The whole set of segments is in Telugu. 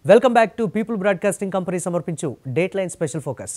welcome back to people broadcasting company సమర్పించు డేట్ లైన్ స్పెషల్ ఫోకస్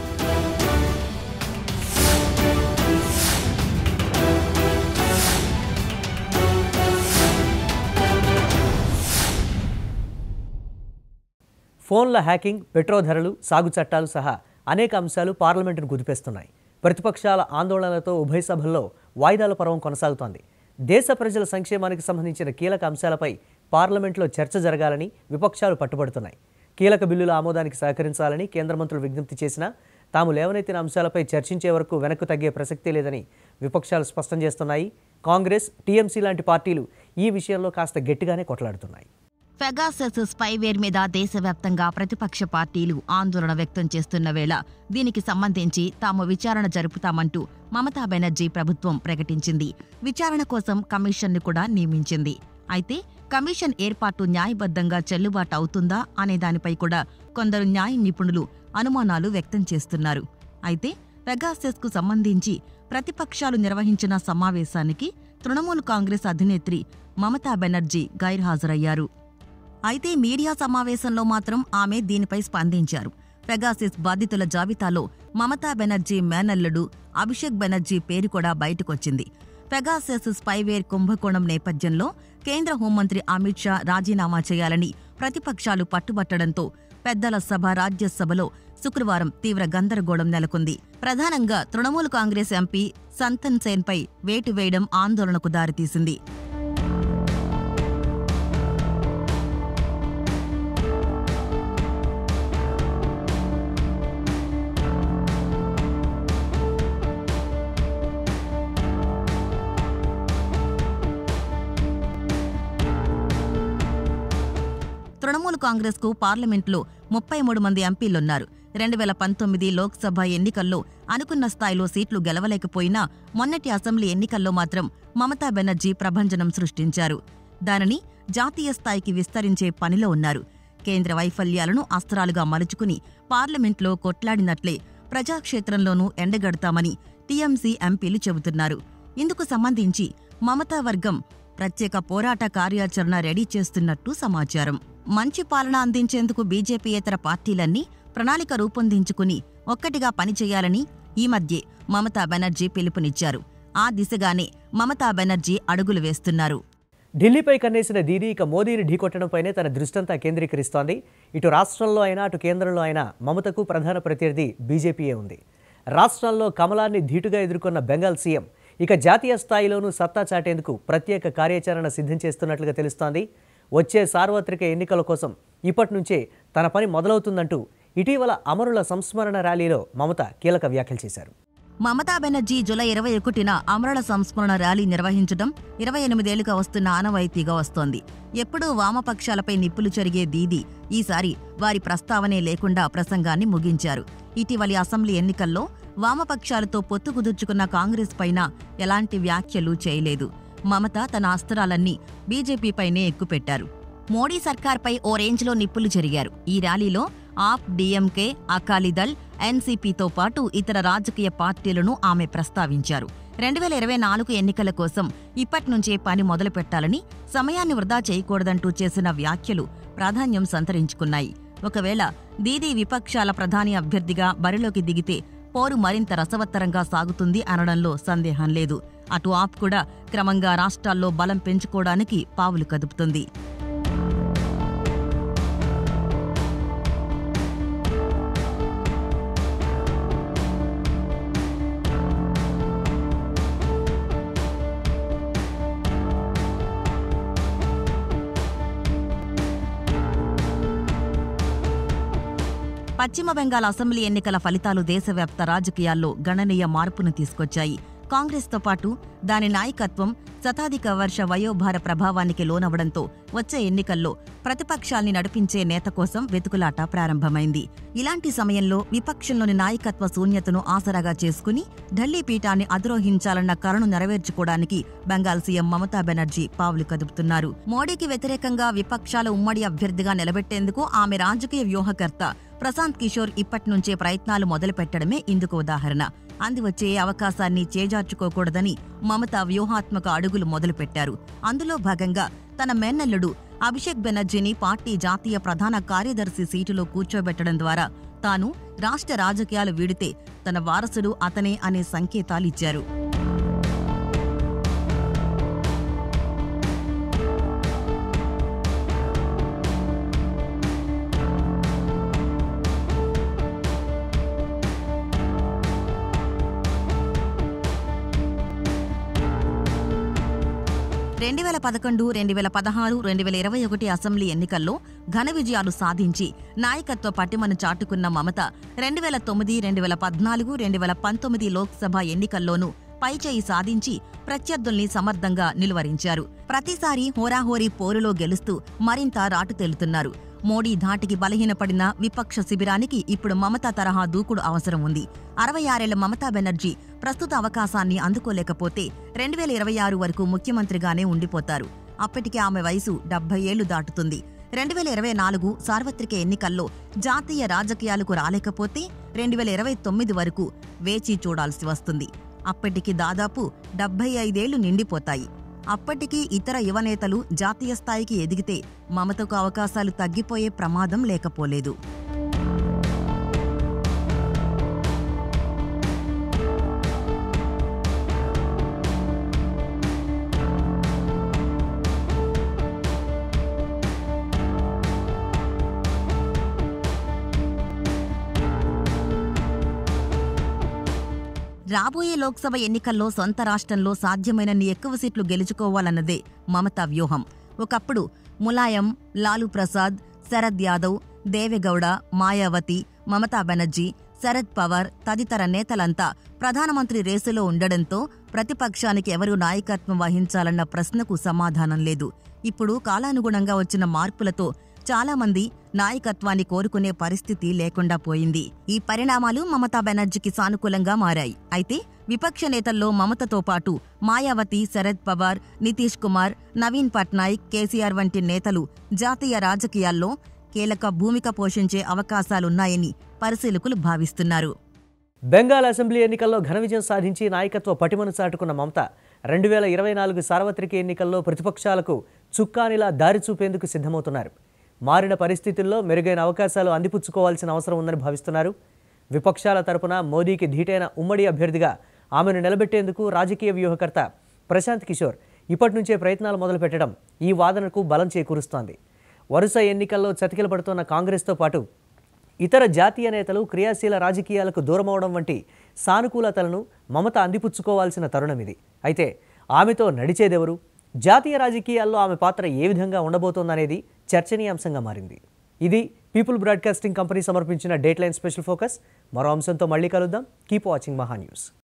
ఫోన్ల హ్యాకింగ్ పెట్రో ధరలు సాగు చట్టాలు సహా అనేక అంశాలు పార్లమెంటును కుదిపేస్తున్నాయి ప్రతిపక్షాల ఆందోళనలతో ఉభయ సభల్లో వాయిదాల పర్వం కొనసాగుతోంది దేశ ప్రజల సంక్షేమానికి సంబంధించిన కీలక అంశాలపై పార్లమెంట్లో చర్చ జరగాలని విపక్షాలు పట్టుబడుతున్నాయి కీలక బిల్లుల ఆమోదానికి సహకరించాలని కేంద్ర మంత్రులు విజ్ఞప్తి చేసినా తాము లేవనెత్తిన అంశాలపై చర్చించే వరకు వెనక్కు తగ్గే ప్రసక్తే లేదని విపక్షాలు స్పష్టం చేస్తున్నాయి కాంగ్రెస్ టీఎంసీ లాంటి పార్టీలు ఈ విషయంలో కాస్త గట్టిగానే కొట్లాడుతున్నాయి పెగాసస్ స్పైవేర్ మీద దేశవ్యాప్తంగా ప్రతిపక్ష పార్టీలు ఆందోళన వ్యక్తం చేస్తున్న వేళ దీనికి సంబంధించి తాము విచారణ జరుపుతామంటూ మమతా బెనర్జీ ప్రభుత్వం ప్రకటించింది విచారణ కోసం కమిషన్ను కూడా నియమించింది అయితే కమిషన్ ఏర్పాటు న్యాయబద్ధంగా చెల్లుబాటు అవుతుందా అనే దానిపై కూడా కొందరు న్యాయ నిపుణులు అనుమానాలు వ్యక్తం చేస్తున్నారు అయితే పెగాసెస్కు సంబంధించి ప్రతిపక్షాలు నిర్వహించిన సమావేశానికి తృణమూల్ కాంగ్రెస్ అధినేత్రి మమతా బెనర్జీ గైర్హాజరయ్యారు అయితే మీడియా సమావేశంలో మాత్రం ఆమె దీనిపై స్పందించారు పెగాసిస్ బాధితుల జాబితాలో మమతా బెనర్జీ మేనల్లుడు అభిషేక్ బెనర్జీ పేరు కూడా బయటకొచ్చింది పెగాసెస్ స్పైవేర్ కుంభకోణం నేపథ్యంలో కేంద్ర హోంమంత్రి అమిత్ షా రాజీనామా చేయాలని ప్రతిపక్షాలు పట్టుబట్టడంతో పెద్దల సభ రాజ్యసభలో శుక్రవారం తీవ్ర గందరగోళం నెలకొంది ప్రధానంగా తృణమూల్ కాంగ్రెస్ ఎంపీ సంతన్ సేన్పై వేటు వేయడం ఆందోళనకు దారితీసింది తృణమూల్ కాంగ్రెస్కు పార్లమెంట్లో ముప్పై మూడు మంది ఎంపీలున్నారు రెండు వేల పంతొమ్మిది లోక్సభ ఎన్నికల్లో అనుకున్న స్థాయిలో సీట్లు గెలవలేకపోయినా మొన్నటి అసెంబ్లీ ఎన్నికల్లో మాత్రం మమతా బెనర్జీ ప్రభంజనం సృష్టించారు దానిని జాతీయ స్థాయికి విస్తరించే పనిలో ఉన్నారు కేంద్ర వైఫల్యాలను అస్త్రాలుగా మలుచుకుని పార్లమెంట్లో కొట్లాడినట్లే ప్రజాక్షేత్రంలోనూ ఎండగడతామని టీఎంసీ ఎంపీలు చెబుతున్నారు ఇందుకు సంబంధించి మమతా వర్గం ప్రత్యేక పోరాట కార్యాచరణ రెడీ చేస్తున్నట్టు సమాచారం మంచి పాలన అందించేందుకు బీజేపీయేతర పార్టీలన్నీ ప్రణాళిక రూపొందించుకుని ఒక్కటిగా పనిచేయాలని ఈ మధ్యే మమతా బెనర్జీ పిలుపునిచ్చారు ఆ దిశగానే మమతా బెనర్జీ అడుగులు వేస్తున్నారు ఢిల్లీపై కన్నేసిన దీదీ ఇక మోదీని ఢీకొట్టడంపైనే తన దృష్టంతా కేంద్రీకరిస్తోంది ఇటు రాష్ట్రంలో అయినా అటు కేంద్రంలో అయినా మమతకు ప్రధాన ప్రత్యర్థి బీజేపీయే ఉంది రాష్ట్రాల్లో కమలాన్ని ధీటుగా ఎదుర్కొన్న బెంగాల్ సీఎం ఇక జాతీయ స్థాయిలోనూ సత్తా చాటేందుకు ప్రత్యేక కార్యాచరణ సిద్ధం చేస్తున్నట్లుగా తెలుస్తోంది వచ్చే సార్వత్రిక ఎన్నికల కోసం ఇప్పటి నుంచే తన పని మొదలవుతుందంటూ ఇటీవల అమరుల సంస్మరణ ర్యాలీలో మమత కీలక వ్యాఖ్యలు చేశారు మమతా బెనర్జీ జూలై ఇరవై ఒకటిన అమరుల సంస్మరణ ర్యాలీ నిర్వహించడం ఇరవై ఎనిమిదేళ్లుగా వస్తున్న ఆనవాయితీగా వస్తోంది ఎప్పుడూ వామపక్షాలపై నిప్పులు చెరిగే దీది ఈసారి వారి ప్రస్తావనే లేకుండా ప్రసంగాన్ని ముగించారు ఇటీవలి అసెంబ్లీ ఎన్నికల్లో వామపక్షాలతో పొత్తు కుదుర్చుకున్న కాంగ్రెస్ పైన ఎలాంటి వ్యాఖ్యలు చేయలేదు మమత తన అస్త్రాలన్నీ బీజేపీపైనే ఎక్కుపెట్టారు మోడీ సర్కార్పై ఓ రేంజ్లో నిప్పులు చెరిగారు ఈ ర్యాలీలో ఆప్ డీఎంకే అకాలీదళ్ ఎన్సీపీతో పాటు ఇతర రాజకీయ పార్టీలను ఆమె ప్రస్తావించారు రెండు వేల ఇరవై నాలుగు ఎన్నికల కోసం ఇప్పటి నుంచే పని మొదలు పెట్టాలని సమయాన్ని వృధా చేయకూడదంటూ చేసిన వ్యాఖ్యలు ప్రాధాన్యం సంతరించుకున్నాయి ఒకవేళ దీదీ విపక్షాల ప్రధాని అభ్యర్థిగా బరిలోకి దిగితే పోరు మరింత రసవత్తరంగా సాగుతుంది అనడంలో సందేహం లేదు అటు ఆప్ కూడా క్రమంగా రాష్ట్రాల్లో బలం పెంచుకోవడానికి పావులు కదుపుతుంది పశ్చిమ బెంగాల్ అసెంబ్లీ ఎన్నికల ఫలితాలు దేశవ్యాప్త రాజకీయాల్లో గణనీయ మార్పును తీసుకొచ్చాయి కాంగ్రెస్తో పాటు దాని నాయకత్వం శతాధిక వర్ష వయోభార ప్రభావానికి లోనవడంతో వచ్చే ఎన్నికల్లో ప్రతిపక్షాల్ని నడిపించే నేత కోసం వెతుకులాట ప్రారంభమైంది ఇలాంటి సమయంలో విపక్షంలోని నాయకత్వ శూన్యతను ఆసరాగా చేసుకుని ఢిల్లీ పీఠాన్ని అధిరోహించాలన్న కలను నెరవేర్చుకోవడానికి బెంగాల్ సీఎం మమతా బెనర్జీ పావులు కదుపుతున్నారు మోడీకి వ్యతిరేకంగా విపక్షాల ఉమ్మడి అభ్యర్థిగా నిలబెట్టేందుకు ఆమె రాజకీయ వ్యూహకర్త ప్రశాంత్ కిషోర్ ఇప్పటి నుంచే ప్రయత్నాలు మొదలుపెట్టడమే ఇందుకు ఉదాహరణ అందివచ్చే అవకాశాన్ని చేజార్చుకోకూడదని మమత వ్యూహాత్మక అడుగులు మొదలుపెట్టారు అందులో భాగంగా తన మేనల్లుడు అభిషేక్ బెనర్జీని పార్టీ జాతీయ ప్రధాన కార్యదర్శి సీటులో కూర్చోబెట్టడం ద్వారా తాను రాష్ట్ర రాజకీయాలు వీడితే తన వారసుడు అతనే అనే సంకేతాలిచ్చారు రెండు వేల పదకొండు రెండు వేల పదహారు రెండు వేల ఇరవై ఒకటి అసెంబ్లీ ఎన్నికల్లో ఘన విజయాలు సాధించి నాయకత్వ పటిమను చాటుకున్న మమత రెండు వేల తొమ్మిది రెండు వేల పద్నాలుగు రెండు వేల పంతొమ్మిది లోక్సభ ఎన్నికల్లోనూ పైచేయి సాధించి ప్రత్యర్థుల్ని సమర్థంగా నిలువరించారు ప్రతిసారి హోరాహోరీ పోరులో గెలుస్తూ మరింత రాటుతేలుతున్నారు మోడీ ధాటికి బలహీనపడిన విపక్ష శిబిరానికి ఇప్పుడు మమతా తరహా దూకుడు అవసరం ఉంది అరవై ఆరేళ్ల మమతా బెనర్జీ ప్రస్తుత అవకాశాన్ని అందుకోలేకపోతే రెండు వేల ఇరవై ఆరు వరకు ముఖ్యమంత్రిగానే ఉండిపోతారు అప్పటికే ఆమె వయసు డెబ్బై ఏళ్లు దాటుతుంది రెండు వేల ఇరవై నాలుగు సార్వత్రిక ఎన్నికల్లో జాతీయ రాజకీయాలకు రాలేకపోతే రెండు వేల ఇరవై తొమ్మిది వరకు వేచి చూడాల్సి వస్తుంది అప్పటికి దాదాపు డెబ్బై ఐదేళ్లు నిండిపోతాయి అప్పటికీ ఇతర యువనేతలు జాతీయ స్థాయికి ఎదిగితే మమతకు అవకాశాలు తగ్గిపోయే ప్రమాదం లేకపోలేదు రాబోయే లోక్సభ ఎన్నికల్లో సొంత రాష్ట్రంలో సాధ్యమైనన్ని ఎక్కువ సీట్లు గెలుచుకోవాలన్నదే మమతా వ్యూహం ఒకప్పుడు ములాయం లాలూ ప్రసాద్ శరద్ యాదవ్ దేవెగౌడ మాయావతి మమతా బెనర్జీ శరద్ పవార్ తదితర నేతలంతా ప్రధానమంత్రి రేసులో ఉండడంతో ప్రతిపక్షానికి ఎవరు నాయకత్వం వహించాలన్న ప్రశ్నకు సమాధానం లేదు ఇప్పుడు కాలానుగుణంగా వచ్చిన మార్పులతో చాలా మంది నాయకత్వాన్ని కోరుకునే పరిస్థితి లేకుండా పోయింది ఈ పరిణామాలు మమతా బెనర్జీకి సానుకూలంగా మారాయి అయితే విపక్ష నేతల్లో మమతతో పాటు మాయావతి శరద్ పవార్ నితీష్ కుమార్ నవీన్ పట్నాయక్ కేసీఆర్ వంటి నేతలు జాతీయ రాజకీయాల్లో కీలక భూమిక పోషించే అవకాశాలున్నాయని పరిశీలకులు భావిస్తున్నారు బెంగాల్ అసెంబ్లీ ఎన్నికల్లో ఘన విజయం సాధించి నాయకత్వ పటిమను చాటుకున్న మమత రెండు వేల ఇరవై నాలుగు సార్వత్రిక ఎన్నికల్లో ప్రతిపక్షాలకు చుక్కానిలా దారి చూపేందుకు సిద్ధమవుతున్నారు మారిన పరిస్థితుల్లో మెరుగైన అవకాశాలు అందిపుచ్చుకోవాల్సిన అవసరం ఉందని భావిస్తున్నారు విపక్షాల తరపున మోదీకి ధీటైన ఉమ్మడి అభ్యర్థిగా ఆమెను నిలబెట్టేందుకు రాజకీయ వ్యూహకర్త ప్రశాంత్ కిషోర్ ఇప్పటి నుంచే ప్రయత్నాలు మొదలుపెట్టడం ఈ వాదనకు బలం చేకూరుస్తోంది వరుస ఎన్నికల్లో చతికిల పడుతున్న కాంగ్రెస్తో పాటు ఇతర జాతీయ నేతలు క్రియాశీల రాజకీయాలకు దూరమవడం వంటి సానుకూలతలను మమత అందిపుచ్చుకోవాల్సిన తరుణం ఇది అయితే ఆమెతో నడిచేదెవరు జాతీయ రాజకీయాల్లో ఆమె పాత్ర ఏ విధంగా ఉండబోతోందనేది చర్చనీయాంశంగా మారింది ఇది పీపుల్ బ్రాడ్కాస్టింగ్ కంపెనీ సమర్పించిన డేట్ లైన్ స్పెషల్ ఫోకస్ మరో అంశంతో మళ్ళీ కలుద్దాం కీప్ వాచింగ్ మహా న్యూస్